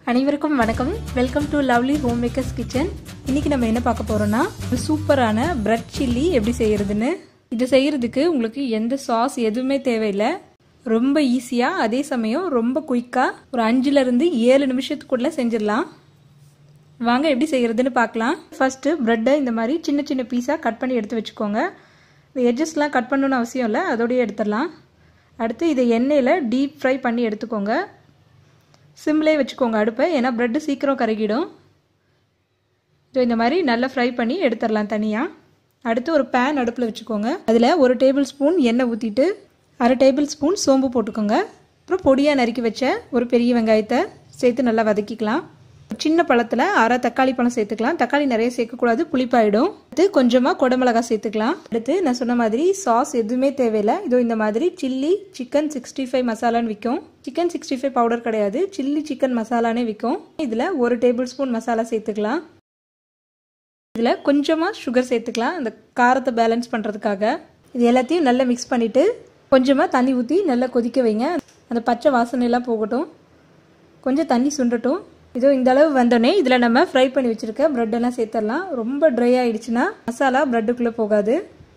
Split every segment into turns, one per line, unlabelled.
அனைவருக்கும் வணக்கம் welcome to lovely home makers kitchen இன்னைக்கு நம்ம என்ன பார்க்க போறோம்னா ஒரு சூப்பரான பிரெட் சில்லி எப்படி செய்யறதுன்னு இது செய்யறதுக்கு உங்களுக்கு எந்த சாஸ் எதுவுமே தேவையில்லை ரொம்ப ஈஸியாக அதே சமயம் ரொம்ப குயிக்காக ஒரு அஞ்சுலேருந்து ஏழு நிமிஷத்துக்குள்ளே செஞ்சிடலாம் வாங்க எப்படி செய்யறதுன்னு பார்க்கலாம் ஃபர்ஸ்ட்டு ப்ரெட்டை இந்த மாதிரி சின்ன சின்ன பீஸாக கட் பண்ணி எடுத்து வச்சுக்கோங்க இந்த எட்ஜஸ்லாம் கட் பண்ணணும்னு அவசியம் இல்லை அதோடய எடுத்துடலாம் அடுத்து இதை எண்ணெயில் டீப் ஃப்ரை பண்ணி எடுத்துக்கோங்க சிம்லே வச்சுக்கோங்க அடுப்பை ஏன்னா ப்ரெட்டு சீக்கிரம் கருகிடும் ஸோ இந்த மாதிரி நல்லா ஃப்ரை பண்ணி எடுத்துடலாம் தனியாக அடுத்து ஒரு பேன் அடுப்பில் வச்சுக்கோங்க அதில் ஒரு டேபிள் ஸ்பூன் எண்ணெய் ஊற்றிட்டு அரை டேபிள் ஸ்பூன் சோம்பு போட்டுக்கோங்க அப்புறம் பொடியாக நறுக்கி வச்ச ஒரு பெரிய வெங்காயத்தை சேர்த்து நல்லா வதக்கிக்கலாம் சின்ன பழத்தில் அரை தக்காளி பழம் சேர்த்துக்கலாம் தக்காளி நிறைய சேர்க்கக்கூடாது புளிப்பாயிடும் அடுத்து கொஞ்சமாக குடமிளகாய் சேர்த்துக்கலாம் அடுத்து நான் சொன்ன மாதிரி சாஸ் எதுவுமே தேவையில்லை இதோ இந்த மாதிரி சில்லி சிக்கன் சிக்ஸ்டி ஃபைவ் மசாலான்னு விற்கும் சிக்கன் சிக்ஸ்டி ஃபைவ் பவுடர் கிடையாது சில்லி சிக்கன் மசாலானே விற்கும் இதில் ஒரு டேபிள் ஸ்பூன் மசாலா சேர்த்துக்கலாம் இதில் கொஞ்சமாக சுகர் சேர்த்துக்கலாம் அந்த காரத்தை பேலன்ஸ் பண்ணுறதுக்காக இது எல்லாத்தையும் நல்லா மிக்ஸ் பண்ணிவிட்டு கொஞ்சமாக தண்ணி ஊற்றி நல்லா கொதிக்க வைங்க அந்த பச்சை வாசனையெல்லாம் போகட்டும் கொஞ்சம் தண்ணி சுண்டட்டும் இதோ இந்த அளவு வந்தோடனே இதில் நம்ம ஃப்ரை பண்ணி வச்சுருக்க ப்ரெட்டெல்லாம் சேர்த்துடலாம் ரொம்ப ட்ரை ஆகிடுச்சுன்னா மசாலா ப்ரெட்டுக்குள்ளே போகாது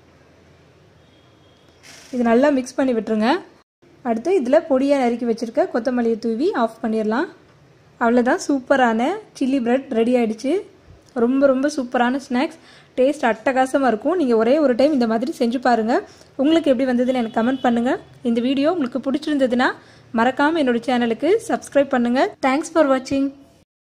இது நல்லா மிக்ஸ் பண்ணி விட்டுருங்க அடுத்து இதில் பொடியாக நறுக்கி வச்சுருக்க கொத்தமல்லியை தூவி ஆஃப் பண்ணிடலாம் அவ்வளோதான் சூப்பரான சில்லி ப்ரெட் ரெடி ஆகிடுச்சு ரொம்ப ரொம்ப சூப்பரான ஸ்நாக்ஸ் டேஸ்ட் அட்டகாசமாக இருக்கும் நீங்கள் ஒரே ஒரு டைம் இந்த மாதிரி செஞ்சு பாருங்கள் உங்களுக்கு எப்படி வந்ததுன்னு எனக்கு கமெண்ட் பண்ணுங்கள் இந்த வீடியோ உங்களுக்கு பிடிச்சிருந்ததுன்னா மறக்காமல் என்னோட சேனலுக்கு சப்ஸ்கிரைப் பண்ணுங்கள் தேங்க்ஸ் ஃபார் வாட்சிங்